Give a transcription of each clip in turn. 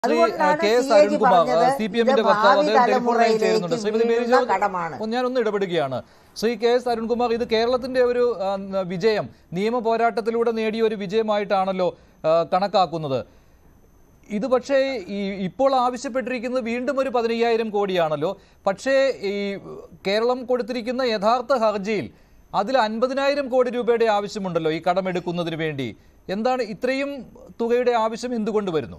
ശ്രീ അതുകൊണ്ടാണ് K S CAG Arunkumar പറഞ്ഞത് C P എമ്മിന്റെ ഇത് വക്താവ് ഭാവി അദ്ദേഹം ടെലിഫോൺ ലൈൻ തലമുറയിലേക്ക് ചേരുന്നുണ്ട് ശ്രീമതി മേരി വീഴുന്ന ജോർജ് കടമാണ്. ഒന്ന് ഞാനൊന്ന് ഇടപെടുകയാണ് ശ്രീ കെ എസ് അരുൺകുമാർ ഇത് കേരളത്തിന്റെ ഒരു ആ, ന- വിജയം നിയമ പോരാട്ടത്തിലൂടെ നേടിയ ഒരു വിജയമായിട്ടാണല്ലോ ആ, കണക്കാക്കുന്നത് ഇത് പക്ഷേ ഈ ഇപ്പോൾ ആവശ്യപ്പെട്ടിരിക്കുന്നത് വീണ്ടും ഒരു പതിനയ്യായിരം കോടിയാണല്ലോ പക്ഷേ ഈ കേരളം കൊടുത്തിരിക്കുന്ന യഥാർത്ഥ ഹർജിയിൽ അതിൽ അൻപതിനായിരം കോടി രൂപയുടെ ആവശ്യമുണ്ടല്ലോ ഈ കടമെടുക്കുന്നതിന് വേണ്ടി എന്താണ് ഇത്രയും തുകയുടെ ആവശ്യം എന്തുകൊണ്ട് വരുന്നു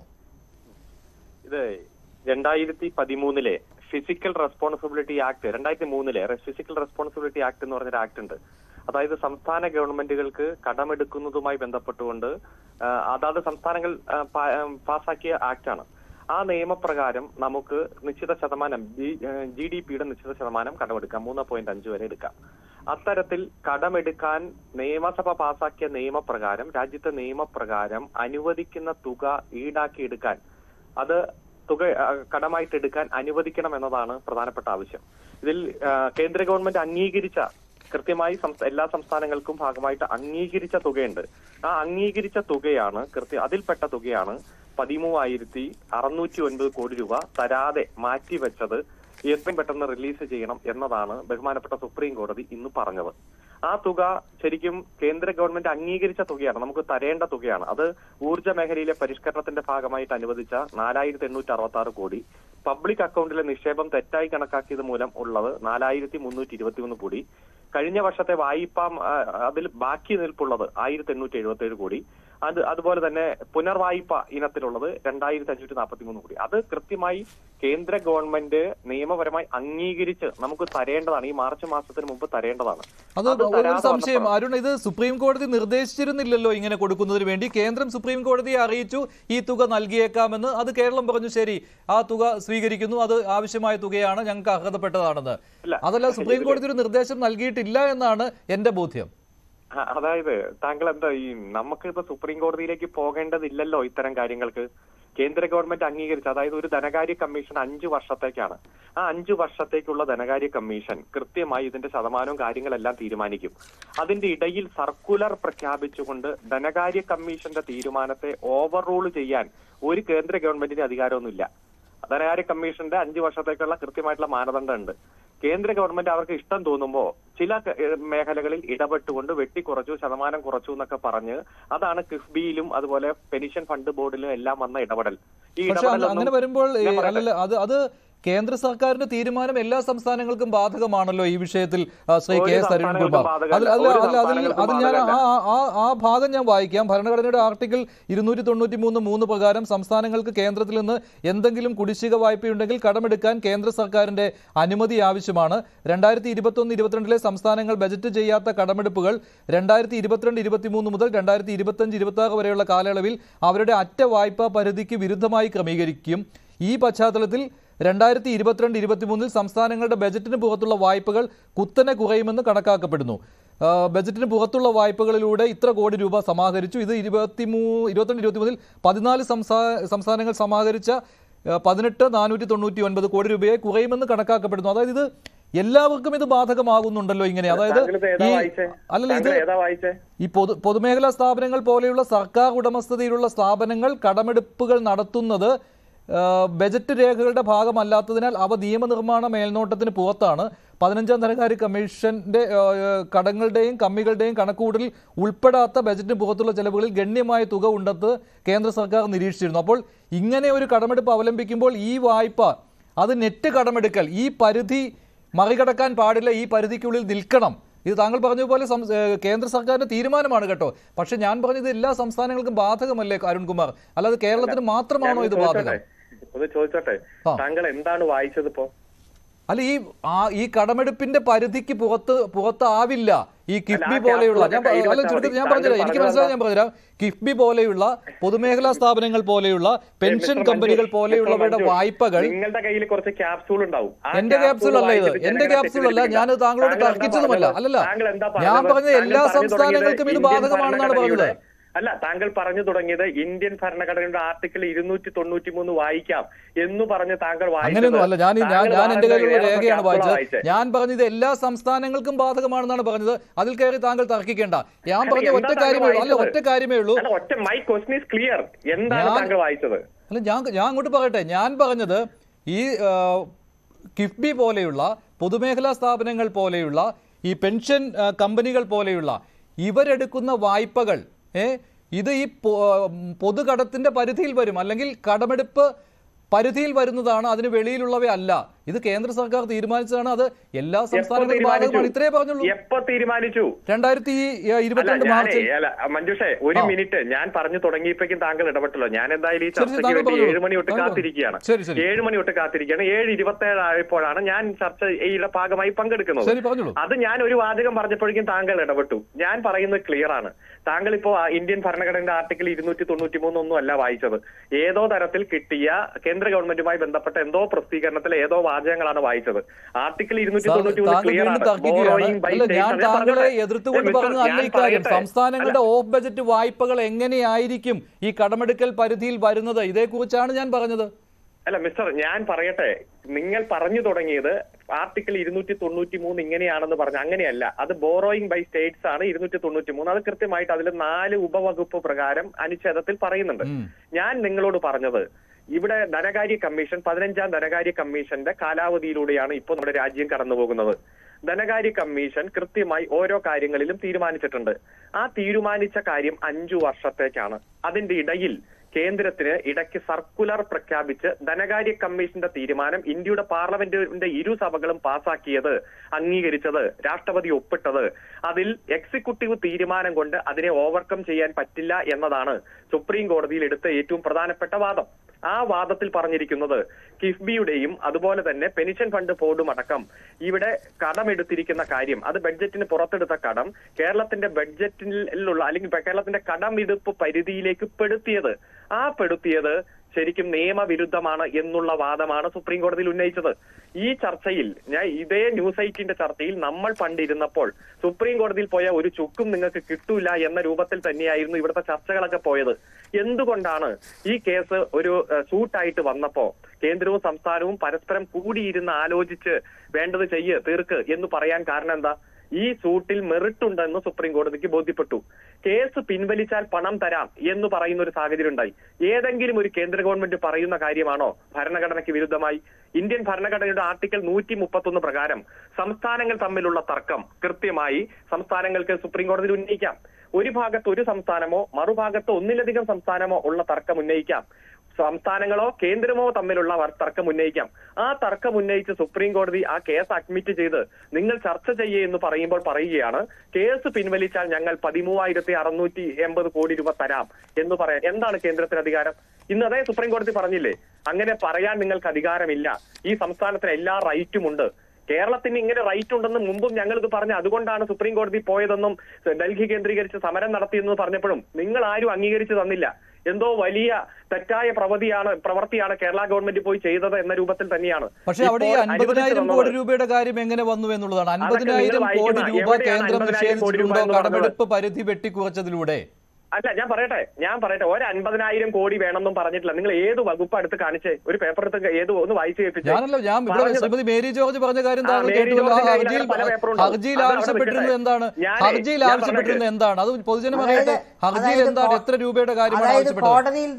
ഇത് രണ്ടായിരത്തി പതിമൂന്നിലെ ഫിസിക്കൽ റെസ്പോൺസിബിലിറ്റി ആക്ട് രണ്ടായിരത്തി മൂന്നിലെ ഫിസിക്കൽ റെസ്പോൺസിബിലിറ്റി ആക്ട് എന്ന് പറഞ്ഞൊരു ആക്ട് ഉണ്ട് അതായത് സംസ്ഥാന ഗവൺമെന്റുകൾക്ക് കടമെടുക്കുന്നതുമായി ബന്ധപ്പെട്ടുകൊണ്ട് ആ, അതാത് സംസ്ഥാനങ്ങൾ ആ, പാ- ആ, പാസാക്കിയ ആക്ടാണ് ആ നിയമപ്രകാരം നമുക്ക് നിശ്ചിത ശതമാനം ജി ഡി പിയുടെ നിശ്ചിത ശതമാനം കടമെടുക്കാം മൂന്ന് പോയിന്റ് അഞ്ച് വരെ എടുക്കാം അത്തരത്തിൽ കടമെടുക്കാൻ നിയമസഭ പാസാക്കിയ നിയമപ്രകാരം രാജ്യത്തെ നിയമപ്രകാരം അനുവദിക്കുന്ന തുക ഈടാക്കിയെടുക്കാൻ അത് തുക ആ, കടമായിട്ട് എടുക്കാൻ അനുവദിക്കണം എന്നതാണ് പ്രധാനപ്പെട്ട ആവശ്യം ഇതിൽ ആ, കേന്ദ്ര ഗവൺമെന്റ് അംഗീകരിച്ച കൃത്യമായി സംസ്ഥ- എല്ലാ സംസ്ഥാനങ്ങൾക്കും ഭാഗമായിട്ട് അംഗീകരിച്ച തുകയുണ്ട് ആ അംഗീകരിച്ച തുകയാണ് കൃത്യ അതിൽപ്പെട്ട തുകയാണ് പതിമൂവായിരത്തി അറുന്നൂറ്റി ഒൻപത് കോടി രൂപ തരാതെ മാറ്റിവെച്ചത് എത്രയും പെട്ടെന്ന് റിലീസ് ചെയ്യണം എന്നതാണ് ബഹുമാനപ്പെട്ട സുപ്രീം കോടതി ഇന്ന് പറഞ്ഞത് ആ തുക ശരിക്കും കേന്ദ്ര ഗവൺമെന്റ് അംഗീകരിച്ച തുകയാണ് നമുക്ക് തരേണ്ട തുകയാണ് അത് ഊർജ്ജ മേഖലയിലെ പരിഷ്കരണത്തിന്റെ ഭാഗമായിട്ട് അനുവദിച്ച നാലായിരത്തി എണ്ണൂറ്റി അറുപത്തി ആറ് കോടി പബ്ലിക് അക്കൗണ്ടിലെ നിക്ഷേപം തെറ്റായി കണക്കാക്കിയത് മൂലം ഉള്ളത് നാലായിരത്തി മുന്നൂറ്റി ഇരുപത്തിമൂന്ന് കോടി കഴിഞ്ഞ വർഷത്തെ വായ്പ ആ, അതിൽ ബാക്കി നിൽപ്പുള്ളത് ആയിരത്തി എണ്ണൂറ്റി എഴുപത്തി ഏഴ് കോടി അത് അതുപോലെ തന്നെ പുനർവായ്പ ഇനത്തിലുള്ളത് രണ്ടായിരത്തി അഞ്ഞൂറ്റി നാൽപ്പത്തി മൂന്ന് കോടി അത് കൃത്യമായി കേന്ദ്ര ഗവൺമെന്റ് നിയമപരമായി അംഗീകരിച്ച് നമുക്ക് തരേണ്ടതാണ് ഈ മാർച്ച് മാസത്തിന് മുമ്പ് തരേണ്ടതാണ് അത് അത് ഒരു തരാതെ സംശയം വന്നപ്പോൾ- അരുൺ ഇത് സുപ്രീം കോടതി നിർദ്ദേശിച്ചിരുന്നില്ലല്ലോ ഇങ്ങനെ കൊടുക്കുന്നതിന് വേണ്ടി കേന്ദ്രം സുപ്രീം കോടതിയെ അറിയിച്ചു ഈ തുക നൽകിയേക്കാമെന്ന് അത് കേരളം പറഞ്ഞു ശരി ആ തുക സ്വീകരിക്കുന്നു അത് ആവശ്യമായ തുകയാണ് ഞങ്ങൾക്ക് അർഹതപ്പെട്ടതാണെന്ന് ഇല്ല. അതല്ല സുപ്രീം കോടതി ഒരു നിർദ്ദേശം നൽകിയിട്ടില്ല എന്നാണ് എന്റെ ബോധ്യം ആ, അതായത് താങ്കൾ എന്താ ഈ നമുക്ക് ഇപ്പൊ സുപ്രീം കോടതിയിലേക്ക് പോകേണ്ടതില്ലല്ലോ ഇത്തരം കാര്യങ്ങൾക്ക് കേന്ദ്ര ഗവൺമെന്റ് അംഗീകരിച്ച അതായത് ഒരു ധനകാര്യ കമ്മീഷൻ അഞ്ചു വർഷത്തേക്കാണ് ആ അഞ്ചു വർഷത്തേക്കുള്ള ധനകാര്യ കമ്മീഷൻ കൃത്യമായി ഇതിന്റെ ശതമാനവും കാര്യങ്ങളെല്ലാം തീരുമാനിക്കും അതിന്റെ ഇടയിൽ സർക്കുലർ പ്രഖ്യാപിച്ചുകൊണ്ട് ധനകാര്യ കമ്മീഷന്റെ തീരുമാനത്തെ ഓവർ റൂൾ ചെയ്യാൻ ഒരു കേന്ദ്ര ഗവൺമെന്റിന് അധികാരമൊന്നുമില്ല ധനകാര്യ കമ്മീഷന്റെ അഞ്ചു വർഷത്തേക്കുള്ള കൃത്യമായിട്ടുള്ള മാനദണ്ഡം ഉണ്ട് കേന്ദ്ര ഗവൺമെന്റ് അവർക്ക് ഇഷ്ടം തോന്നുമ്പോൾ ചില ക- ഏഹ് മേഖലകളിൽ ഇടപെട്ടുകൊണ്ട് വെട്ടിക്കുറച്ചു ശതമാനം കുറച്ചു എന്നൊക്കെ പറഞ്ഞ് അതാണ് കിഫ്ബിയിലും അതുപോലെ പെൻഷൻ ഫണ്ട് ബോർഡിലും എല്ലാം വന്ന ഇടപെടൽ ഈ പക്ഷെ അങ്ങ- അങ്ങനെ ഇടപെടലൊന്നും വരുമ്പോൾ ഏ, ഞാൻ പറയട്ടെ. അല്ലല്ല അത് അത് കേന്ദ്ര സർക്കാരിന്റെ തീരുമാനം എല്ലാ സംസ്ഥാനങ്ങൾക്കും ബാധകമാണല്ലോ ഈ വിഷയത്തിൽ ആ, ശ്രീ ഒരു കെ എസ് സംസ്ഥാനങ്ങൾക്കും അരുൺകുമാർ ബാധകമല്ല. അതിൽ അതിൽ ഒരു അതിൽ അതിൽ സംസ്ഥാനങ്ങൾക്കും അതിൽ ഞാൻ ആ ബാധകമല്ല. ആ ആ ഭാഗം ഞാൻ വായിക്കാം ഭരണഘടനയുടെ ആർട്ടിക്കിൾ ഇരുന്നൂറ്റി തൊണ്ണൂറ്റി മൂന്ന് മൂന്ന് പ്രകാരം സംസ്ഥാനങ്ങൾക്ക് കേന്ദ്രത്തിൽ നിന്ന് എന്തെങ്കിലും കുടിശ്ശിക വായ്പയുണ്ടെങ്കിൽ കടമെടുക്കാൻ കേന്ദ്ര സർക്കാരിന്റെ അനുമതി ആവശ്യമാണ് രണ്ടായിരത്തി ഇരുപത്തൊന്ന് ഇരുപത്തിരണ്ടിലെ സംസ്ഥാനങ്ങൾ ബജറ്റ് ചെയ്യാത്ത കടമെടുപ്പുകൾ രണ്ടായിരത്തി ഇരുപത്തിരണ്ട് ഇരുപത്തിമൂന്ന് മുതൽ രണ്ടായിരത്തി ഇരുപത്തഞ്ച് ഇരുപത്തി ആറ് വരെയുള്ള കാലയളവിൽ അവരുടെ അറ്റ വായ്പാ പരിധിക്ക് വിരുദ്ധമായി ക്രമീകരിക്കും ഈ പശ്ചാത്തലത്തിൽ രണ്ടായിരത്തി ഇരുപത്തിരണ്ട് ഇരുപത്തിമൂന്നിൽ സംസ്ഥാനങ്ങളുടെ ബജറ്റിന് പുറത്തുള്ള വായ്പകൾ കുത്തനെ കുറയുമെന്ന് കണക്കാക്കപ്പെടുന്നു ആ, ബജറ്റിന് പുറത്തുള്ള വായ്പകളിലൂടെ ഇത്ര കോടി രൂപ സമാഹരിച്ചു ഇത് ഇരുപത്തിമൂ ഇരുപത്തിരണ്ട് ഇരുപത്തിമൂന്നിൽ പതിനാല് സംസ്ഥാ സംസ്ഥാനങ്ങൾ സമാഹരിച്ച ആ, പതിനെട്ട് നാനൂറ്റി തൊണ്ണൂറ്റി ഒൻപത് കോടി രൂപയെ കുറയുമെന്ന് കണക്കാക്കപ്പെടുന്നു അതായത് ഇത് എല്ലാവർക്കും ഇത് ബാധകമാകുന്നുണ്ടല്ലോ ഇങ്ങനെ അതായത് താങ്കളിത് ഏതാ ഈ വായിച്ചേ? അല്ലല്ല ഇത് താങ്കൾ ഏതാ വായിച്ചേ ഈ പൊതു പൊതുമേഖലാ സ്ഥാപനങ്ങൾ പോലെയുള്ള സർക്കാർ ഉടമസ്ഥതയിലുള്ള സ്ഥാപനങ്ങൾ കടമെടുപ്പുകൾ നടത്തുന്നത് ആ, ബജറ്റ് രേഖകളുടെ ഭാഗമല്ലാത്തതിനാൽ അവ നിയമനിർമ്മാണ മേൽനോട്ടത്തിന് പുറത്താണ് പതിനഞ്ചാം ധനകാര്യ കമ്മീഷന്റെ ആ, കടങ്ങളുടെയും കമ്മികളുടെയും കണക്കുകൂട്ടലിൽ ഉൾപ്പെടാത്ത ബജറ്റിന് പുറത്തുള്ള ചെലവുകളിൽ ഗണ്യമായ തുക ഉണ്ടെന്ന് കേന്ദ്ര സർക്കാർ നിരീക്ഷിച്ചിരുന്നു അപ്പോൾ ഇങ്ങനെ ഒരു കടമെടുപ്പ് അവലംബിക്കുമ്പോൾ ഈ വായ്പ അത് നെറ്റ് കടമെടുക്കൽ ഈ പരിധി മറികടക്കാൻ പാടില്ല ഈ പരിധിക്കുള്ളിൽ നിൽക്കണം ഇത് താങ്കൾ പറഞ്ഞതുപോലെ സം- ഏഹ് കേന്ദ്ര സർക്കാരിന്റെ തീരുമാനമാണ് കേട്ടോ പക്ഷെ ഞാൻ പറഞ്ഞത് എല്ലാ സംസ്ഥാനങ്ങൾക്കും ബാധകമല്ലേ അരുൺകുമാർ അല്ലാതെ കേരളത്തിന് മാത്രമാണോ ഇത് ബാധകം ഒന്ന് ചോദിച്ചോട്ടെ ആ. താങ്കൾ എന്താണ് വായിച്ചത് ഇപ്പോ അല്ല ഈ ആ ഈ കടമെടുപ്പിന്റെ പരിധിക്ക് പുറത്ത് പുറത്താവില്ല ഈ കിഫ്ബി ആ പോലെയുള്ള ഞാൻ ക്യാപ്സൂളൊക്കെ കയ്യിൽ അല്ല വെച്ചാൽ ചുരുക്കത്തിൽ ഞാൻ മതി. പറഞ്ഞുതരാം താങ്കൾ എനിക്ക് പറഞ്ഞത് മനസ്സിലായി ഞാൻ പറഞ്ഞുതരാം കിഫ്ബി പോലെയുള്ള പൊതുമേഖലാ സ്ഥാപനങ്ങൾ പോലെയുള്ള പെൻഷൻ മിസ്റ്റർ മഞ്ജു, കമ്പനികൾ പോലെയുള്ളവരുടെ മിസ്റ്റർ മഞ്ജു, വായ്പകൾ നിങ്ങളുടെ കയ്യിൽ കുറച്ച് ക്യാപ്സൂൾ ഉണ്ടാവും ആ എന്റെ ക്യാപ്സൂൾ അല്ല ഇത് വായിച്ചിട്ട് എന്റെ ജനങ്ങളെ ക്യാപ്സൂൾ അല്ല ഞാൻ തെറ്റിദ്ധരിപ്പിക്കണ്ട. താങ്കളോട് താങ്കൾ എന്താ തർക്കിച്ചതുമല്ല പറഞ്ഞത്? അല്ലല്ല താങ്കൾ എന്താ ഞാൻ പറഞ്ഞത്? പറഞ്ഞത് താങ്കൾ എല്ലാ പറഞ്ഞു സംസ്ഥാനങ്ങൾക്കും ഇത് തുടങ്ങിയത് ബാധകമാണെന്നാണ് ഇന്ത്യൻ പറഞ്ഞത് ഭരണഘടനയുടെ- അല്ല താങ്കൾ പറഞ്ഞു തുടങ്ങിയത് ഇന്ത്യൻ ഭരണഘടനയുടെ ആർട്ടിക്കിൾ ഇരുന്നൂറ്റി തൊണ്ണൂറ്റി മൂന്ന് വായിക്കാം എന്ന് പറഞ്ഞ് താങ്കൾ വായിച്ചത് അങ്ങനെയൊന്നും അല്ല ഞാൻ ഞാൻ താങ്കൾ ഞാൻ എന്റെ പറഞ്ഞ കയ്യിലുള്ള ഏതൊക്കെ രേഖയാണ് ക്യാപ്സൂളാ വായിച്ചത് വായിച്ചത്? ഞാൻ പറഞ്ഞത് എല്ലാ സംസ്ഥാനങ്ങൾക്കും ബാധകമാണെന്നാണ് പറഞ്ഞത് അതിൽ കയറി താങ്കൾ തർക്കിക്കേണ്ട ഞാൻ അല്ല, പറഞ്ഞ എന്താ ഒറ്റ താങ്കൾ കാര്യമേ ഉള്ളൂ അല്ല വായിച്ചത്? ഒറ്റ കാര്യമേ ഉള്ളൂ അല്ല ഒറ്റ മൈ ക്വസ്റ്റൻ ഈസ് ക്ലിയർ എന്താണ് ഞാൻ- താങ്കൾ വായിച്ചത് അല്ല ഞാൻ ഞാൻ അങ്ങോട്ട് പറയട്ടെ ഞാൻ പറഞ്ഞത് ഈ ആ, കിഫ്ബി പോലെയുള്ള പൊതുമേഖലാ സ്ഥാപനങ്ങൾ പോലെയുള്ള ഈ പെൻഷൻ ആ, കമ്പനികൾ പോലെയുള്ള ഇവരെടുക്കുന്ന വായ്പകൾ ഏ ഇത് ഈ പൊ- പൊതുകടത്തിന്റെ പരിധിയിൽ വരും അല്ലെങ്കിൽ കടമെടുപ്പ് പരിധിയിൽ വരുന്നതാണ് അതിന് വെളിയിലുള്ളവയല്ല ഇത് കേന്ദ്ര സർക്കാർ തീരുമാനിച്ചതാണ് അത് എല്ലാ എപ്പോ സംസ്ഥാനങ്ങളും ബാധകമാണ് തീരുമാനിച്ചു ഇത്രേ പറഞ്ഞുള്ളൂ എപ്പോ തീരുമാനിച്ചു രണ്ടായിരത്തി അല്ല ഇരുപത്തിരണ്ട് ഞാനേ മാർച്ചിൽ അല്ല മഞ്ജുഷേ ഒരു ആ. മിനിറ്റ് ഞാൻ പറഞ്ഞു തുടങ്ങിയപ്പോഴേക്കും താങ്കൾ ഇടപെട്ടല്ലോ ഞാൻ എന്തായാലും ഈ ശരി, ശരി, ചർച്ചയ്ക്ക് താങ്കൾ വേണ്ടി പറഞ്ഞോളൂ. ഏഴ് മണി തൊട്ട് താങ്കൾ കാത്തിരിക്കുകയാണ് ശരി, ശരി. ഏഴ് മണി തൊട്ട് കാത്തിരിക്കുകയാണ് ഏഴ് ഇരുപത്തേഴ് ആയപ്പോഴാണ് ഞാൻ ചർച്ചയുടെ ഭാഗമായി പങ്കെടുക്കുന്നത് ശരി പറഞ്ഞോളൂ അത് ഞാൻ ഒരു വാചകം പറഞ്ഞപ്പോഴേക്കും താങ്കൾ ഇടപെട്ടു ഞാൻ പറയുന്നത് ക്ലിയർ ആണ് താങ്കൾ ഇപ്പോ ആ ഇന്ത്യൻ ഭരണഘടനയുടെ ആർട്ടിക്കിൾ ഇരുന്നൂറ്റി തൊണ്ണൂറ്റി മൂന്ന് ഒന്നും അല്ല വായിച്ചത് ഏതോ തരത്തിൽ കിട്ടിയ കേന്ദ്ര ഗവൺമെന്റുമായി ബന്ധപ്പെട്ട എന്തോ പ്രസിദ്ധീകരണത്തിലെ ഏതോ വാചകങ്ങളാണ് വായിച്ചത് ആർട്ടിക്കിൾ ഇരുന്നൂറ്റി സാർ, തൊണ്ണൂറ്റി മൂന്ന് താങ്കൾ ക്ലിയർ വീണ്ടും ആണ് തർക്കിക്കുകയാണ് Borrowing by അല്ല states ഞാൻ ആണ്. താങ്കളെ പറഞ്ഞോട്ടെ. എതിർത്തുകൊണ്ട് മിസ്റ്റർ, പറഞ്ഞത് അല്ല ഞാൻ ഈ കാര്യം പറയട്ടെ. സംസ്ഥാനങ്ങളുടെ ഓഫ് ബജറ്റ് വായ്പകൾ എങ്ങനെയായിരിക്കും ഈ കടമെടുക്കൽ പരിധിയിൽ വരുന്നത് ഇതേക്കുറിച്ചാണ് ഞാൻ പറഞ്ഞത് അല്ല മിസ്റ്റർ ഞാൻ പറയട്ടെ നിങ്ങൾ പറഞ്ഞു തുടങ്ങിയത് ആർട്ടിക്കിൾ ഇരുന്നൂറ്റി തൊണ്ണൂറ്റി മൂന്ന് ഇങ്ങനെയാണെന്ന് പറഞ്ഞു അങ്ങനെയല്ല അത് ബോറോയിങ് ബൈ സ്റ്റേറ്റ്സ് ആണ് ഇരുന്നൂറ്റി തൊണ്ണൂറ്റി മൂന്ന് അത് കൃത്യമായിട്ട് അതിൽ നാല് ഉപവകുപ്പ് പ്രകാരം അനുച്ഛേദത്തിൽ പറയുന്നുണ്ട് ഉം. ഞാൻ നിങ്ങളോട് പറഞ്ഞത് ഇവിടെ ധനകാര്യ കമ്മീഷൻ പതിനഞ്ചാം ധനകാര്യ കമ്മീഷന്റെ കാലാവധിയിലൂടെയാണ് ഇപ്പോൾ നമ്മുടെ രാജ്യം കടന്നു പോകുന്നത് ധനകാര്യ കമ്മീഷൻ കൃത്യമായി ഓരോ കാര്യങ്ങളിലും തീരുമാനിച്ചിട്ടുണ്ട് ആ തീരുമാനിച്ച കാര്യം അഞ്ചു വർഷത്തേക്കാണ് അതിന്റെ ഇടയിൽ കേന്ദ്രത്തിന് ഇടയ്ക്ക് സർക്കുലർ പ്രഖ്യാപിച്ച് ധനകാര്യ കമ്മീഷന്റെ തീരുമാനം ഇന്ത്യയുടെ പാർലമെന്റിന്റെ ഇരു സഭകളും പാസാക്കിയത് അംഗീകരിച്ചത് രാഷ്ട്രപതി ഒപ്പിട്ടത് അതിൽ എക്സിക്യൂട്ടീവ് തീരുമാനം കൊണ്ട് അതിനെ ഓവർകം ചെയ്യാൻ പറ്റില്ല എന്നതാണ് സുപ്രീം കോടതിയിൽ എടുത്ത ഏറ്റവും പ്രധാനപ്പെട്ട വാദം ആ വാദത്തിൽ പറഞ്ഞിരിക്കുന്നത് കിഫ്ബിയുടെയും അതുപോലെ തന്നെ പെൻഷൻ ഫണ്ട് ബോർഡും അടക്കം ഇവിടെ കടമെടുത്തിരിക്കുന്ന കാര്യം അത് ബഡ്ജറ്റിന് പുറത്തെടുത്ത കടം കേരളത്തിന്റെ ബഡ്ജറ്റിലുള്ള അല്ലെങ്കിൽ കേരളത്തിന്റെ കടമെടുപ്പ് പരിധിയിലേക്ക് പെടുത്തിയത് ആ പെടുത്തിയത് ശരിക്കും നിയമവിരുദ്ധമാണ് എന്നുള്ള വാദമാണ് സുപ്രീം കോടതിയിൽ ഉന്നയിച്ചത് ഈ ചർച്ചയിൽ ഞാൻ ഇതേ ന്യൂസ് എയ്റ്റിന്റെ ചർച്ചയിൽ നമ്മൾ പണ്ടിരുന്നപ്പോൾ സുപ്രീം കോടതിയിൽ പോയ ഒരു ചുക്കും നിങ്ങൾക്ക് കിട്ടൂല എന്ന രൂപത്തിൽ തന്നെയായിരുന്നു ഇവിടുത്തെ ചർച്ചകളൊക്കെ പോയത് എന്തുകൊണ്ടാണ് ഈ കേസ് ഒരു സൂട്ടായിട്ട് വന്നപ്പോ കേന്ദ്രവും സംസ്ഥാനവും പരസ്പരം കൂടിയിരുന്ന് ആലോചിച്ച് വേണ്ടത് ചെയ്യ് തീർക്ക് എന്ന് പറയാൻ കാരണം എന്താ ഈ സൂട്ടിൽ മെറിറ്റ് ഉണ്ടെന്ന് സുപ്രീം കോടതിക്ക് ബോധ്യപ്പെട്ടു കേസ് പിൻവലിച്ചാൽ പണം തരാം എന്ന് പറയുന്ന ഒരു സാഹചര്യം ഉണ്ടായി ഏതെങ്കിലും ഒരു കേന്ദ്ര ഗവൺമെന്റ് പറയുന്ന കാര്യമാണോ ഭരണഘടനയ്ക്ക് വിരുദ്ധമായി ഇന്ത്യൻ ഭരണഘടനയുടെ ആർട്ടിക്കിൾ നൂറ്റി മുപ്പത്തൊന്ന് പ്രകാരം സംസ്ഥാനങ്ങൾ തമ്മിലുള്ള തർക്കം കൃത്യമായി സംസ്ഥാനങ്ങൾക്ക് സുപ്രീം കോടതിയിൽ ഉന്നയിക്കാം ഒരു ഭാഗത്ത് ഒരു സംസ്ഥാനമോ മറുഭാഗത്ത് ഒന്നിലധികം സംസ്ഥാനമോ ഉള്ള തർക്കം ഉന്നയിക്കാം സംസ്ഥാനങ്ങളോ കേന്ദ്രമോ തമ്മിലുള്ള വർ- തർക്കം ഉന്നയിക്കാം ആ തർക്കം ഉന്നയിച്ച് സുപ്രീം കോടതി ആ കേസ് അഡ്മിറ്റ് ചെയ്ത് നിങ്ങൾ ചർച്ച ചെയ്യേ എന്ന് പറയുമ്പോൾ പറയുകയാണ് കേസ് പിൻവലിച്ചാൽ ഞങ്ങൾ പതിമൂവായിരത്തി അറുന്നൂറ്റി എൺപത് കോടി രൂപ തരാം എന്ന് പറയാൻ എന്താണ് കേന്ദ്രത്തിന് അധികാരം ഇന്ന് അതേ സുപ്രീം കോടതി പറഞ്ഞില്ലേ അങ്ങനെ പറയാൻ നിങ്ങൾക്ക് അധികാരമില്ല ഈ സംസ്ഥാനത്തിന് എല്ലാ റൈറ്റും ഉണ്ട് കേരളത്തിന് ഇങ്ങനെ റൈറ്റ് ഉണ്ടെന്ന് മുമ്പും ഞങ്ങൾ ഇത് പറഞ്ഞു അതുകൊണ്ടാണ് സുപ്രീം കോടതി പോയതെന്നും ഡൽഹി കേന്ദ്രീകരിച്ച് സമരം നടത്തിയെന്ന് പറഞ്ഞപ്പോഴും നിങ്ങൾ ആരും അംഗീകരിച്ചു തന്നില്ല എന്തോ വലിയ തെറ്റായ പ്രവൃത്തിയാണ് പ്രവൃത്തിയാണ് കേരള ഗവൺമെന്റ് പോയി ചെയ്തത് എന്ന രൂപത്തിൽ തന്നെയാണ് പക്ഷേ അവിടെ ഈ ഇപ്പോൾ അനുവദിച്ചു അൻപതിനായിരം തന്നത് കോടി രൂപയുടെ കാര്യം എങ്ങനെ വന്നു എന്നുള്ളതാണ് നിങ്ങൾ അൻപതിനായിരം കോടി വായിക്കുന്ന രൂപ എവിടെയാണ് കേന്ദ്രം 50,000 കോടി രൂപ നിഷേധിച്ചിട്ടുണ്ടോ എന്ന് പറഞ്ഞത്? കടമെടുപ്പ് പരിധി വെട്ടിക്കുറച്ചതിലൂടെ അല്ല ഞാൻ പറയട്ടെ ഞാൻ പറയട്ടെ ഒരു അൻപതിനായിരം കോടി വേണമെന്നും പറഞ്ഞിട്ടില്ല നിങ്ങൾ ഏത് വകുപ്പ് അടുത്ത് കാണിച്ചേ ഒരു പേപ്പർ എടുത്ത് ഏത് ഒന്ന് വായിച്ചു കേൾപ്പിച്ചേ ഞാനല്ലോ ഞാൻ ഇവിടെ പറഞ്ഞത്. ശ്രീമതി മേരി ജോർജ് പറഞ്ഞ കാര്യം ആ, താങ്കൾ മേരി കേട്ടുവല്ലോ ആ ജോർജിന്റെ കയ്യിൽ ഹർജിയിൽ പല പേപ്പറുണ്ടാവും. ഹർജിയിൽ അത് അവിടെ ആവശ്യപ്പെട്ടിരുന്നത് നിൽക്കട്ടെ. എന്താണ് ഞാനേ, ഹർജിയിൽ ഞാൻ ആവശ്യപ്പെട്ടിരുന്നത് പറഞ്ഞേക്ക്. എന്താണ് അത് പൊതുജനം അതായത് അറിയട്ടെ ഹർജിയിൽ അതായത് എന്താണ് കോ- എത്ര രൂപയുടെ കാര്യമാണ് അതായത് ആവശ്യപ്പെട്ടത് കോടതിയിൽ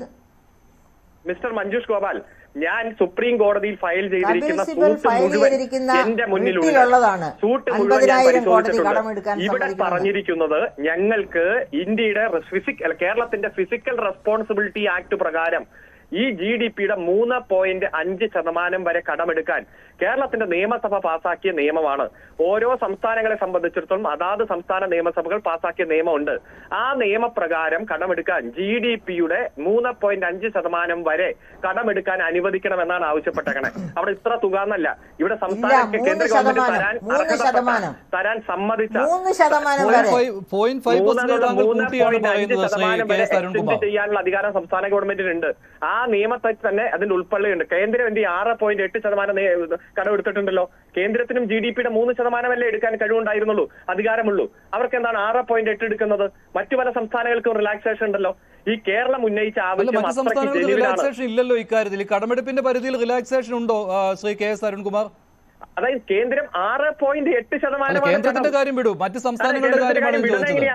മിസ്റ്റർ മഞ്ജുഷ് ഗോപാൽ ഞാൻ സുപ്രീം കോടതിയിൽ ഫയൽ ചെയ്തിരിക്കുന്ന സിബൽ സൂട്ട് ഫയൽ മുഴുവൻ ചെയ്തിരിക്കുന്ന എന്റെ മുന്നിലുണ്ട് വീട്ടിലുള്ളതാണ്. സൂട്ട് മുഴുവൻ ഞാൻ 50,000 കോടതി പരിശോധിച്ചിട്ടുണ്ട് കടമെടുക്കാൻ ഇവിടെ സമ്മതിക്കുന്നത്. പറഞ്ഞിരിക്കുന്നത് ഞങ്ങൾക്ക് ഇന്ത്യയുടെ ഫിസിക് അല്ല, കേരളത്തിന്റെ ഫിസിക്കൽ റെസ്പോൺസിബിലിറ്റി ആക്ട് പ്രകാരം ഈ ജി ഡി പിയുടെ മൂന്ന് പോയിന്റ് അഞ്ച് ശതമാനം വരെ കടമെടുക്കാൻ കേരളത്തിന്റെ നിയമസഭ പാസാക്കിയ നിയമമാണ് ഓരോ സംസ്ഥാനങ്ങളെ സംബന്ധിച്ചിടത്തോളം അതാത് സംസ്ഥാന നിയമസഭകൾ പാസാക്കിയ നിയമമുണ്ട് ആ നിയമപ്രകാരം കടമെടുക്കാൻ ജി ഡി പിയുടെ മൂന്ന് പോയിന്റ് അഞ്ച് ശതമാനം വരെ കടമെടുക്കാൻ അനുവദിക്കണമെന്നാണ് ആവശ്യപ്പെട്ടേക്കണേ അവിടെ ഇത്ര തുക എന്നല്ല ഇവിടെ സംസ്ഥാന മൂന്ന് കേന്ദ്ര ഗവൺമെന്റ് ശതമാനം. തരാൻ മൂന്ന് അർഹതപ്പെട്ട- ശതമാനം. തരാൻ സമ്മതിച്ച മൂന്ന് ശതമാനം പോയിന്റ് വരെ ഫൈവ് പോയിന്റ് ഫൈവ് പെർസെന്റ് താങ്കൾ കൂട്ടിയാണ് പറയുന്നത് ശ്രീ കെ എസ് അരുൺകുമാർ ചെയ്യാനുള്ള അധികാരം സംസ്ഥാന ഗവൺമെന്റിനുണ്ട് ആ നിയമത്തിൽ തന്നെ അതിന്റെ ഉൾപ്പള്ളിയുണ്ട് കേന്ദ്രം എന്ത് ആറ് പോയിന്റ് എട്ട് ശതമാനം നേ- കടമെടുത്തിട്ടുണ്ടല്ലോ കേന്ദ്രത്തിനും ജി ഡി പിയുടെ മൂന്ന് ശതമാനമല്ലേ എടുക്കാൻ കഴിവുണ്ടായിരുന്നുള്ളൂ അധികാരമുള്ളൂ അവർക്ക് എന്താണ് ആറ് പോയിന്റ് എട്ട് എടുക്കുന്നത് മറ്റു പല സംസ്ഥാനങ്ങൾക്കും റിലാക്സേഷൻ ഉണ്ടല്ലോ ഈ കേരളം ഉന്നയിച്ച അല്ല ആവശ്യം മറ്റ് അത്രയ്ക്ക് സംസ്ഥാനങ്ങൾക്ക് ജനുവിനാണ് റിലാക്സേഷൻ ഇല്ലല്ലോ ഇക്കാര്യത്തിൽ ഈ കടമെടുപ്പിന്റെ പരിധിയിൽ റിലാക്സേഷൻ ഉണ്ടോ ആ, ശ്രീ കെ എസ് അരുൺകുമാർ അതായത് കേന്ദ്രം ആറ് പോയിന്റ് എട്ട് അല്ല ശതമാനമാണ് കേന്ദ്രത്തിന്റെ കടം. കാര്യം വിടൂ മറ്റ് അതെ, സംസ്ഥാനങ്ങളുടെ കേന്ദ്രത്തിന്റെ കാര്യമാണ് കാര്യം ഞാൻ വിടുന്നത് ചോദിച്ചത് എങ്ങനെയാ?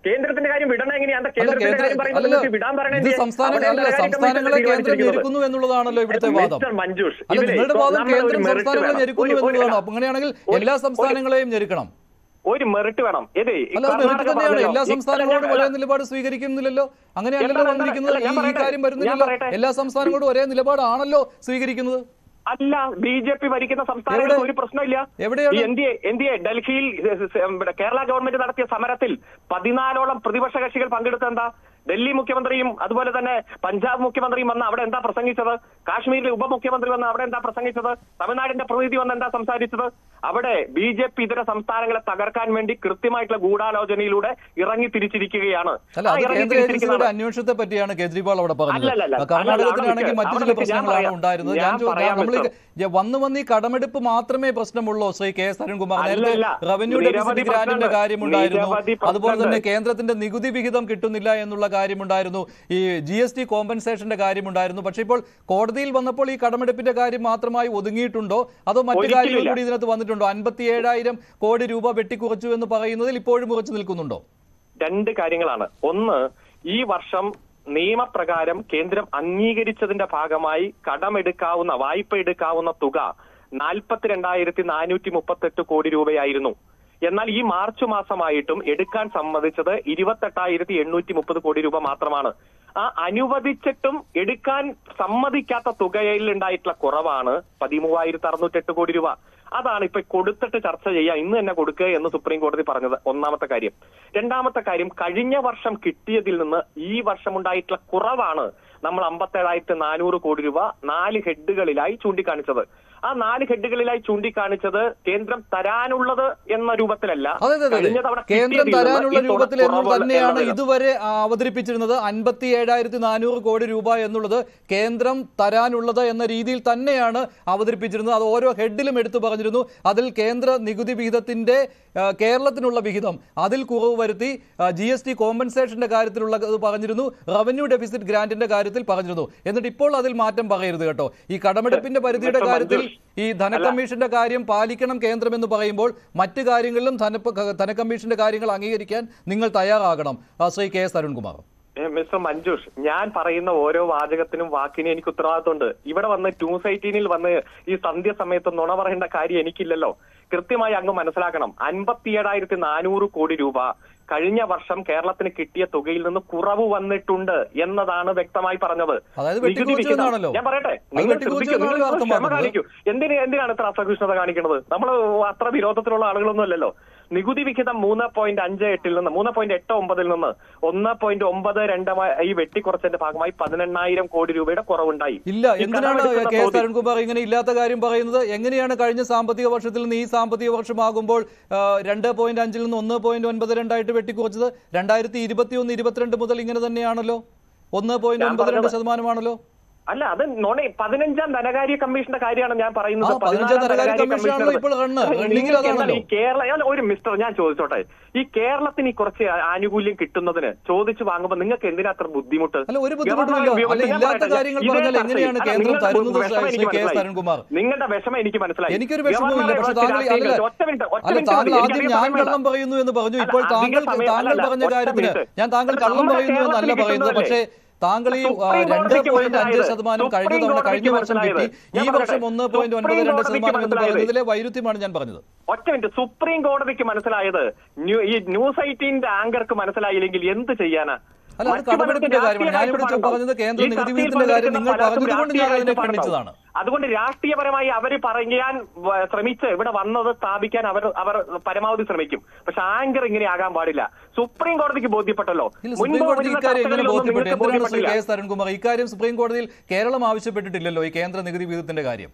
കേന്ദ്രത്തിന്റെ കാര്യം വിടണം എങ്ങനെയാ എന്താ അല്ല കേന്ദ്രത്തിന്റെ കേന്ദ്ര കാര്യം പറയുമ്പോൾ അല്ലല്ലോ നിങ്ങൾക്ക് വിടാൻ പറയണേ ഇത് എന്തിനാ? സംസ്ഥാനങ്ങൾ അവിടെ അല്ല ധനകാര്യ സംസ്ഥാനങ്ങളെ കമ്മീഷൻ കേന്ദ്രം തീരുമാനിച്ചിരിക്കുന്നത്. ഞെരുക്കുന്നു എന്നുള്ളതാണല്ലോ ഇവിടുത്തെ വാദം മിസ്റ്റർ മഞ്ജുഷ് അല്ല ഇതിലെ നിങ്ങളുടെ വാദം നമ്മൾ ഒരു കേന്ദ്രം മെറിറ്റ് സംസ്ഥാനങ്ങളെ വേണം. ഞെരുക്കുന്നു ഒരു- ഒരു- എന്നുള്ളതാണ് അപ്പൊ അങ്ങനെയാണെങ്കിൽ ഒരു- എല്ലാ ഒരു- സംസ്ഥാനങ്ങളെയും ഞെരുക്കണം ഒരു മെറിറ്റ് വേണം ഇതേ ഈ അല്ല അത് കർണാടക മെറിറ്റ് തന്നെയാണ് പറഞ്ഞല്ലോ. എല്ലാ ഈ- സംസ്ഥാനങ്ങളോടും അല്ല, ഒരേ നിലപാട് സ്വീകരിക്കുന്നില്ലല്ലോ അങ്ങനെയല്ലല്ലോ എന്താണ് വന്നിരിക്കുന്നത് അല്ല, ഞാൻ ഈ- ഈ പറയട്ടെ. കാര്യം ഞാൻ വരുന്നില്ലല്ലോ പറയട്ടെ. എല്ലാ സംസ്ഥാനങ്ങളോടും ഒരേ നിലപാടാണല്ലോ സ്വീകരിക്കുന്നത് അല്ല ബി ജെ പി ഭരിക്കുന്ന സംസ്ഥാനങ്ങൾക്ക് എവിടെ? ഒരു പ്രശ്നമില്ല എവിടെയാണ്? ഈ N D A N D A ഡൽഹിയിൽ ഏ, ഏ, ഇവിടെ കേരള ഗവൺമെന്റ് നടത്തിയ സമരത്തിൽ പതിനാലോളം പ്രതിപക്ഷ കക്ഷികൾ പങ്കെടുത്ത എന്താ ഡൽഹി മുഖ്യമന്ത്രിയും അതുപോലെ തന്നെ പഞ്ചാബ് മുഖ്യമന്ത്രിയും വന്ന് അവിടെ എന്താ പ്രസംഗിച്ചത് കാശ്മീരിലെ ഉപമുഖ്യമന്ത്രി വന്ന് അവിടെ എന്താ പ്രസംഗിച്ചത് തമിഴ്നാടിന്റെ പ്രതിനിധി വന്ന് എന്താ സംസാരിച്ചത് അവിടെ ബി ജെ പി ഇതര സംസ്ഥാനങ്ങളെ തകർക്കാൻ വേണ്ടി കൃത്യമായിട്ടുള്ള ഗൂഢാലോചനയിലൂടെ ഇറങ്ങി തിരിച്ചിരിക്കുകയാണ് അല്ല ആ അത് ഇറങ്ങി കേന്ദ്ര ഏജൻസിയുടെ തിരിച്ചിരിക്കുന്നതാണ്. അന്വേഷണത്തെ പറ്റിയാണ് കേജ്രിവാൾ അവിടെ പറഞ്ഞത് അല്ലല്ലല്ല. ആ, കർണാടകത്തിലാണെങ്കിൽ അല്ല, മറ്റു അവിടെ ചില നിൽക്ക്. ഞാൻ പ്രശ്നങ്ങളാണ് പറയാം. ഉണ്ടായിരുന്നത് ഞാൻ ഞാൻ ചോ- പറയാം, നമ്മൾ മിസ്റ്റർ. വന്നു വന്ന് ഈ കടമെടുപ്പ് മാത്രമേ പ്രശ്നമുള്ളൂ ശ്രീ കെ എസ് അരുൺകുമാർ നേരത്തെ അല്ലല്ല. റവന്യൂ നിരവധി ഡെഫിസിറ്റ് ഗ്രാന്റിന്റെ പ്രശ്നമുണ്ട്. കാര്യമുണ്ടായിരുന്നു നിരവധി അതുപോലെ തന്നെ പ്രശ്നമുണ്ട്. കേന്ദ്രത്തിന്റെ നികുതി വിഹിതം കിട്ടുന്നില്ല എന്നുള്ള കാര്യമുണ്ടായിരുന്നു ഈ ജി എസ് ടി കോമ്പൻസേഷന്റെ കാര്യമുണ്ടായിരുന്നു പക്ഷേ ഇപ്പോൾ കോടതിയിൽ വന്നപ്പോൾ ഈ കടമെടുപ്പിന്റെ കാര്യം മാത്രമായി ഒതുങ്ങിയിട്ടുണ്ടോ അതോ മറ്റു ഒരിക്കലുമില്ല. കാര്യങ്ങൾ കൂടി ഇതിനകത്ത് വന്നിട്ടുണ്ടോ അൻപത്തി ഏഴായിരം കോടി രൂപ വെട്ടിക്കുറച്ചു എന്ന് പറയുന്നതിൽ ഇപ്പോഴും ഉറച്ചു നിൽക്കുന്നുണ്ടോ രണ്ട് കാര്യങ്ങളാണ് ഒന്ന് ഈ വർഷം നിയമപ്രകാരം കേന്ദ്രം അംഗീകരിച്ചതിന്റെ ഭാഗമായി കടമെടുക്കാവുന്ന വായ്പ എടുക്കാവുന്ന തുക നാൽപ്പത്തിരണ്ടായിരത്തി നാനൂറ്റി മുപ്പത്തെട്ട് കോടി രൂപയായിരുന്നു എന്നാൽ ഈ മാർച്ച് മാസമായിട്ടും എടുക്കാൻ സമ്മതിച്ചത് ഇരുപത്തെട്ടായിരത്തി എണ്ണൂറ്റി മുപ്പത് കോടി രൂപ മാത്രമാണ് ആ അനുവദിച്ചിട്ടും എടുക്കാൻ സമ്മതിക്കാത്ത തുകയിൽ ഉണ്ടായിട്ടുള്ള കുറവാണ് പതിമൂവായിരത്തി അറുന്നൂറ്റെട്ട് കോടി രൂപ അതാണ് ഇപ്പൊ കൊടുത്തിട്ട് ചർച്ച ചെയ്യാം ഇന്ന് തന്നെ കൊടുക്കുക എന്ന് സുപ്രീം കോടതി പറഞ്ഞത് ഒന്നാമത്തെ കാര്യം രണ്ടാമത്തെ കാര്യം കഴിഞ്ഞ വർഷം കിട്ടിയതിൽ നിന്ന് ഈ വർഷം ഉണ്ടായിട്ടുള്ള കുറവാണ് നമ്മൾ അമ്പത്തേഴായിരത്തി നാനൂറ് കോടി രൂപ നാല് ഹെഡുകളിലായി ചൂണ്ടിക്കാണിച്ചത് ആ നാല് ഹെഡുകളിലായി ചൂണ്ടിക്കാണിച്ചത് കേന്ദ്രം തരാനുള്ളത് എന്ന രൂപത്തിലല്ല അതെ അതെ കഴിഞ്ഞ അതെ തവണ കേന്ദ്രം കിട്ടിയതിൽ നിന്ന് തരാനുള്ള ഈ തുക രൂപത്തിൽ എന്ന് കുറവ് തന്നെയാണ് എന്നുള്ളത്. ഇതുവരെ ആ, അവതരിപ്പിച്ചിരുന്നത് അൻപത്തി ഏഴായിരത്തി നാനൂറ് കോടി രൂപ എന്നുള്ളത് കേന്ദ്രം തരാനുള്ളത് എന്ന രീതിയിൽ തന്നെയാണ് അവതരിപ്പിച്ചിരുന്നത് അത് ഓരോ ഹെഡിലും എടുത്തു പറഞ്ഞിരുന്നു അതിൽ കേന്ദ്ര നികുതി വിഹിതത്തിന്റെ ആ, കേരളത്തിനുള്ള വിഹിതം അതിൽ കുറവ് വരുത്തി ജി എസ് ടി കോമ്പൻസേഷന്റെ കാര്യത്തിലുള്ള ഇത് പറഞ്ഞിരുന്നു റവന്യൂ ഡെഫിസിറ്റ് ഗ്രാന്റിന്റെ കാര്യത്തിൽ പറഞ്ഞിരുന്നു എന്നിട്ട് ഇപ്പോൾ അതിൽ മാറ്റം പറയരുത് കേട്ടോ ഈ കടമെടുപ്പിന്റെ പരിധിയുടെ മിസ്റ്റർ കാര്യത്തിൽ മഞ്ജുഷ്, ഈ ധനകമ്മീഷന്റെ കാര്യം പാലിക്കണം കേന്ദ്രം എന്ന് പറയുമ്പോൾ മറ്റു കാര്യങ്ങളിലും ധന ധനകമ്മീഷന്റെ കാര്യങ്ങൾ അംഗീകരിക്കാൻ നിങ്ങൾ തയ്യാറാകണം ആ, ശ്രീ കെ എസ് അരുൺകുമാർ ഏ, മിസ്റ്റർ മഞ്ജുഷ് ഞാൻ പറയുന്ന ഓരോ വാചകത്തിനും വാക്കിനും എനിക്ക് ഉത്തരവാദിത്തമുണ്ട് ഇവിടെ വന്ന് ന്യൂസ് എയ്റ്റീനിൽ വന്ന് ഈ സന്ധ്യ സമയത്ത് നുണ പറയേണ്ട കാര്യം എനിക്കില്ലല്ലോ കൃത്യമായി അങ്ങ് മനസ്സിലാക്കണം അൻപത്തിയേഴായിരത്തി നാനൂറ് കോടി രൂപ കഴിഞ്ഞ വർഷം കേരളത്തിന് കിട്ടിയ തുകയിൽ നിന്ന് കുറവ് വന്നിട്ടുണ്ട് എന്നതാണ് വ്യക്തമായി പറഞ്ഞത് അതായത് നികുതി വെട്ടിക്കുറച്ചു വിഹിതം- എന്നാണല്ലോ. ഞാൻ പറയട്ടെ അത് നിങ്ങൾ വെട്ടിക്കുറച്ചു ശ്രദ്ധിക്കൂ, നിങ്ങൾ എന്നാണ് ക്ഷമ അർത്ഥമാക്കുന്നത്. കാണിക്കൂ എന്തിന് എന്തിനാണ് ഇത്ര അസഹിഷ്ണുത കാണിക്കുന്നത് നമ്മൾ അത്ര വിരോധത്തിലുള്ള ആളുകളൊന്നും അല്ലല്ലോ നികുതി വിഹിതം മൂന്ന് പോയിന്റ് അഞ്ച് എട്ടിൽ നിന്ന് മൂന്ന് പോയിന്റ് എട്ട് ഒമ്പതിൽ നിന്ന് ഒന്ന് പോയിന്റ് ഒമ്പത് രണ്ടുമായി ഈ വെട്ടിക്കുറച്ചതിന്റെ ഭാഗമായി പതിനെണ്ണായിരം കോടി രൂപയുടെ കുറവുണ്ടായി ഇല്ല ഈ എന്തിനാണ് കടമെടുക്കുന്ന കെ എസ് തോതിൽ- അരുൺകുമാർ ഇങ്ങനെ ഇല്ലാത്ത കാര്യം പറയുന്നത് എങ്ങനെയാണ് കഴിഞ്ഞ സാമ്പത്തിക വർഷത്തിൽ നിന്ന് ഈ സാമ്പത്തിക വർഷമാകുമ്പോൾ ആ, രണ്ട് പോയിന്റ് അഞ്ചിൽ നിന്ന് ഒന്ന് പോയിന്റ് ഒൻപത് രണ്ടായിട്ട് വെട്ടിക്കുറച്ചത് രണ്ടായിരത്തി ഇരുപത്തി ഒന്ന് ഇരുപത്തിരണ്ട് മുതൽ ഇങ്ങനെ തന്നെയാണല്ലോ ഒന്ന് പോയിന്റ് ഞാൻ ഒൻപത് രണ്ട് പറഞ്ഞത് ശതമാനമാണല്ലോ അല്ല അത് നോണേ പതിനഞ്ചാം ധനകാര്യ കമ്മീഷന്റെ കാര്യമാണ് ഞാൻ പറയുന്നത് ആ, പതിനഞ്ചാം പതിനാലാം ധനകാര്യ കമ്മീഷനാണല്ലോ കമ്മീഷനാണ്. ഇപ്പോൾ റണ്ണ്. അല്ല, റണ്ണിങ്ങിൽ നിങ്ങൾക്ക് എന്താണ് അതാണല്ലോ. ഈ കേരള ഞാൻ ഒരു മിസ്റ്റർ ഞാൻ ചോദിച്ചോട്ടെ ഈ കേരളത്തിന് ഈ കുറച്ച് ആനുകൂല്യം കിട്ടുന്നതിന് ചോദിച്ചു വാങ്ങുമ്പോൾ നിങ്ങൾക്ക് എന്തിനാ അത്ര ബുദ്ധിമുട്ട് അല്ല ഒരു ബുദ്ധിമുട്ടുമില്ല ഗവർണർ അല്ല ഞാൻ ഇല്ലാത്ത പറയട്ടെ, കാര്യങ്ങൾ ഇതേ പറഞ്ഞാൽ ചർച്ചയിൽ- എങ്ങനെയാണ് അല്ല, കേന്ദ്രം നിങ്ങളുടെ തരുന്നത് വിഷമം ശ്രീ എനിക്ക് കെ എസ് മനസ്സിലായി. അരുൺകുമാർ നിങ്ങളുടെ വിഷമം എനിക്ക് മനസ്സിലായി എനിക്കൊരു വിഷമവുമില്ല ഗവർണറെ പക്ഷെ കുറച്ച് താങ്കൾ രാഷ്ട്രീയം അല്ല കളിച്ച് ഒറ്റ മിനിറ്റ് ഒറ്റ അല്ല മിനിറ്റ് താങ്കൾ മതി. ആദ്യം എനിക്ക് ഞാൻ സമയം കള്ളം വേണ്ട. പറയുന്നു എന്ന് പറഞ്ഞു അല്ല, ഇപ്പോൾ അധിക താങ്കൾ സമയം- താങ്കൾ അല്ലല്ല, പറഞ്ഞ ഒറ്റ കാര്യത്തിന് മിനിറ്റ്. ഞാൻ താങ്കൾ അല്ല, കള്ളം നമ്മുടെ പറയുന്നു എന്നല്ല കേരളത്തിൽ പറയുന്നത് പക്ഷേ താങ്കൾ ഈ ആ, സുപ്രീം രണ്ട് കോടതിക്ക് പോയിന്റ് അഞ്ച് മനസ്സിലായത്. ശതമാനം കഴിഞ്ഞ സുപ്രീം തവണ കഴിഞ്ഞ കോടതിക്ക് വർഷം കിട്ടി മനസ്സിലായത്. ഈ ഞാൻ വർഷം പറയട്ടെ. ഒന്ന് പോയിന്റ് ഒൻപത് സുപ്രീം രണ്ട് കോടതിക്ക് ശതമാനം എന്ന് മനസ്സിലായത്. പറയുന്നതിലെ വൈരുദ്ധ്യമാണ് ഞാൻ പറഞ്ഞത് ഒറ്റ മിനിറ്റ് സുപ്രീം കോടതിക്ക് മനസ്സിലായത് ന്യൂ- ഈ ന്യൂസ് എയ്റ്റീന്റെ ആങ്കർക്ക് മനസ്സിലായില്ലെങ്കിൽ എന്ത് ചെയ്യാനാ അല്ല അത് മറ്റു കടമെടുപ്പിന്റെ പലർക്കും കാര്യമാണ് ഞാനിവിടെ രാഷ്ട്രീയ പറഞ്ഞത് കേന്ദ്ര ഈ നികുതി ചർച്ചയിൽ വിഹിതത്തിന്റെ കാര്യം പങ്കെടുക്കുന്ന നിങ്ങൾ പലർക്കും പറഞ്ഞതുകൊണ്ട് ഞാൻ അതിനെ രാഷ്ട്രീയ ഖണ്ഡിച്ചതാണ് അതുകൊണ്ട് രാഷ്ട്രീയപരമായി അവര് പറയാൻ വ- ശ്രമിച്ച് ഇവിടെ വന്നത് സ്ഥാപിക്കാൻ അവർ അവർ പരമാവധി ശ്രമിക്കും പക്ഷെ ആങ്കർ ഇങ്ങനെ ആകാൻ പാടില്ല സുപ്രീം കോടതിക്ക് ബോധ്യപ്പെട്ടല്ലോ ഇല്ല സുപ്രീം മുൻപ് കോടതി വരുന്ന ഇക്കാര്യം എങ്ങനെ ചർച്ചകളിലൊന്നും ബോധ്യപ്പെട്ടു നിങ്ങൾക്ക് എന്തിനാണ് ശ്രീ ബോധ്യപ്പെട്ടില്ല കെ എസ് അരുൺകുമാർ ഇക്കാര്യം സുപ്രീം കോടതിയിൽ കേരളം ആവശ്യപ്പെട്ടിട്ടില്ലല്ലോ ഈ കേന്ദ്ര നികുതി വിഹിതത്തിന്റെ കാര്യം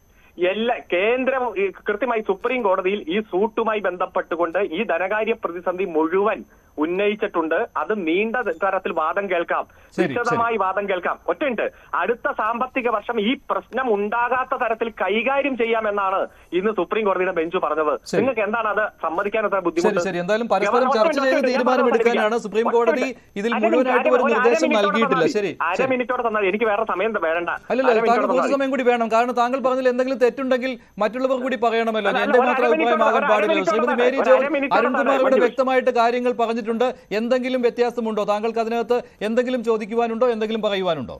എല്ലാ കേന്ദ്രം ഈ കൃത്യമായി സുപ്രീം കോടതിയിൽ ഈ സൂട്ടുമായി ബന്ധപ്പെട്ടുകൊണ്ട് ഈ ധനകാര്യ പ്രതിസന്ധി മുഴുവൻ ഉന്നയിച്ചിട്ടുണ്ട് അത് നീണ്ട തരത്തിൽ വാദം കേൾക്കാം ശരി, വിശദമായി വാദം കേൾക്കാം ഒറ്റയുണ്ട് അടുത്ത സാമ്പത്തിക വർഷം ഈ പ്രശ്നം ഉണ്ടാകാത്ത തരത്തിൽ കൈകാര്യം ചെയ്യാമെന്നാണ് ഇന്ന് സുപ്രീം കോടതിയുടെ ബെഞ്ച് പറഞ്ഞത് ശരി. നിങ്ങൾക്ക് എന്താണ് അത് സമ്മതിക്കാൻ അത്ര ശരി ബുദ്ധിമുട്ട് ശരി എന്തായാലും പരസ്പരം ഗവർണർ ചർച്ച ഒറ്റ ചെയ്ത് മിനിറ്റ് തീരുമാനമെടുക്കാനാണ് ഞാൻ സുപ്രീം ഒറ്റ കോടതി മിനിറ്റ്. ഇതിൽ അര മുഴുവനായിട്ട് മിനിറ്റ്, ഒരു അര നിർദ്ദേശം മിനിറ്റ് നൽകിയിട്ടില്ല തന്നാൽ ശരി അര ശരി മിനിറ്റോടെ തന്നാൽ എനിക്ക് വേറെ സമയം വേണ്ട അല്ലല്ല അര താങ്കൾ മിനിറ്റോടെ കുറച്ച് തന്നാൽ സമയം കൂടി വേണം കാരണം താങ്കൾ പറഞ്ഞതിൽ എന്തെങ്കിലും തെറ്റുണ്ടെങ്കിൽ മറ്റുള്ളവർ കൂടി പറയണമല്ലോ അല്ല, എന്റെ ഒരു മാത്രം അര മിനിറ്റ് അഭിപ്രായമാകാൻ ഒരു അര പാടില്ല മിനിറ്റ് ശ്രീമതി ഒരു മേരി അര ജോർജ് മിനിറ്റ് അരുൺകുമാർ ഇവിടെ മഞ്ജുഷ്. വ്യക്തമായിട്ട് കാര്യങ്ങൾ പറഞ്ഞു പറഞ്ഞിട്ടുണ്ട് എന്തെങ്കിലും വ്യത്യാസമുണ്ടോ താങ്കൾക്ക് അതിനകത്ത് എന്തെങ്കിലും ചോദിക്കുവാനുണ്ടോ എന്തെങ്കിലും പറയുവാനുണ്ടോ